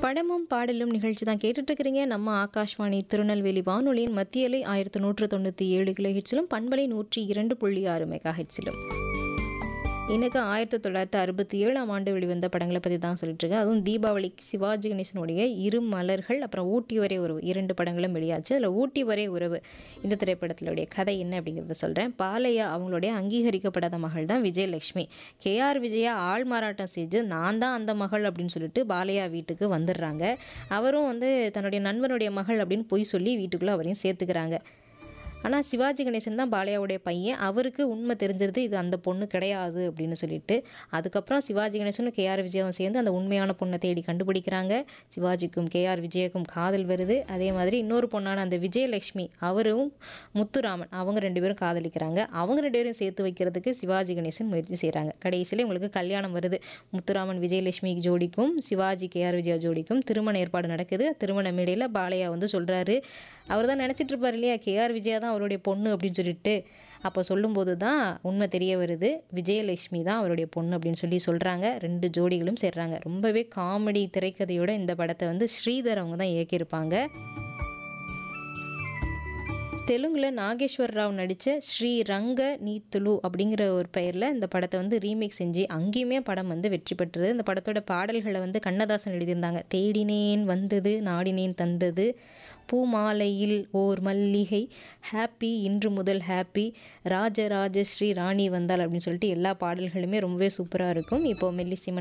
படமும் பாடலும் நிகழ்ச்சி தான் கேட்டுட்டு இருக்கிறீங்க நம்ம ஆகாஷ்வாணி திருநெல்வேலி வானொலியின் மத்திய அலை ஆயிரத்தி நூற்று தொண்ணூற்றி ஏழு கிலோ ஹெட்ஸிலும் பண்பலை நூற்றி இரண்டு புள்ளி ஆறு மெகா ஹெட்ஸிலும் எனக்கு ஆயிரத்தி தொள்ளாயிரத்தி அறுபத்தி ஏழாம் ஆண்டு வெளிவந்த படங்களை பற்றி தான் சொல்லிட்டு இருக்கேன் அதுவும் தீபாவளி சிவாஜி கணேசனுடைய இரு மலர்கள் அப்புறம் ஊட்டி வரை உறவு இரண்டு படங்களும் வெளியாச்சு அதில் ஊட்டி வரை உறவு இந்த திரைப்படத்தினுடைய கதை என்ன அப்படிங்கிறத சொல்கிறேன் பாலையா அவங்களுடைய அங்கீகரிக்கப்படாத மகள் தான் விஜயலட்சுமி கேஆர் விஜயா ஆள் மாறாட்டம் செஞ்சு நான் தான் அந்த மகள் அப்படின்னு சொல்லிட்டு பாலையா வீட்டுக்கு வந்துடுறாங்க அவரும் வந்து தன்னுடைய நண்பனுடைய மகள் அப்படின்னு பொய் சொல்லி வீட்டுக்குள்ளே அவரையும் சேர்த்துக்கிறாங்க ஆனால் சிவாஜி கணேசன் தான் பாலையாவுடைய பையன் அவருக்கு உண்மை தெரிஞ்சிருது இது அந்த பொண்ணு கிடையாது அப்படின்னு சொல்லிட்டு அதுக்கப்புறம் சிவாஜி கணேசனும் கேஆர் விஜயாவும் சேர்ந்து அந்த உண்மையான பொண்ணை தேடி கண்டுபிடிக்கிறாங்க சிவாஜிக்கும் கேஆர் விஜயக்கும் காதல் வருது அதே மாதிரி இன்னொரு பொண்ணான அந்த விஜயலட்சுமி அவரும் முத்துராமன் அவங்க ரெண்டு பேரும் காதலிக்கிறாங்க அவங்க ரெண்டு பேரும் சேர்த்து வைக்கிறதுக்கு சிவாஜி கணேசன் முயற்சி செய்கிறாங்க கடைசியில் இவங்களுக்கு கல்யாணம் வருது முத்துராமன் விஜயலட்சுமி ஜோடிக்கும் சிவாஜி கேஆர் விஜயா ஜோடிக்கும் திருமண ஏற்பாடு நடக்குது திருமண மேடையில் பாலையா வந்து சொல்கிறாரு அவர் தான் நினச்சிட்டு இருப்பார் இல்லையா கேஆர் விஜயா தான் அவருடைய பொண்ணு அப்படின்னு சொல்லிட்டு அப்போ சொல்லும்போது தான் உண்மை தெரிய வருது விஜயலட்சுமி தான் அவருடைய பொண்ணு அப்படின்னு சொல்லி சொல்கிறாங்க ரெண்டு ஜோடிகளும் சேர்றாங்க ரொம்பவே காமெடி திரைக்கதையோட இந்த படத்தை வந்து ஸ்ரீதர் அவங்க தான் இயக்கியிருப்பாங்க தெலுங்கில் நாகேஸ்வர் ராவ் நடித்த ஸ்ரீ ரங்க நீத்துலு அப்படிங்கிற ஒரு பெயரில் இந்த படத்தை வந்து ரீமேக் செஞ்சு அங்கேயுமே படம் வந்து வெற்றி பெற்றது இந்த படத்தோட பாடல்களை வந்து கண்ணதாசன் எழுதியிருந்தாங்க தேடினேன் வந்தது நாடினேன் தந்தது பூமாலையில் ஓர் மல்லிகை ஹாப்பி இன்று முதல் ஹாப்பி ராஜராஜ ஸ்ரீ ராணி வந்தாள் அப்படின்னு சொல்லிட்டு எல்லா பாடல்களுமே ரொம்பவே சூப்பராக இருக்கும் இப்போ மெல்லிசிமன்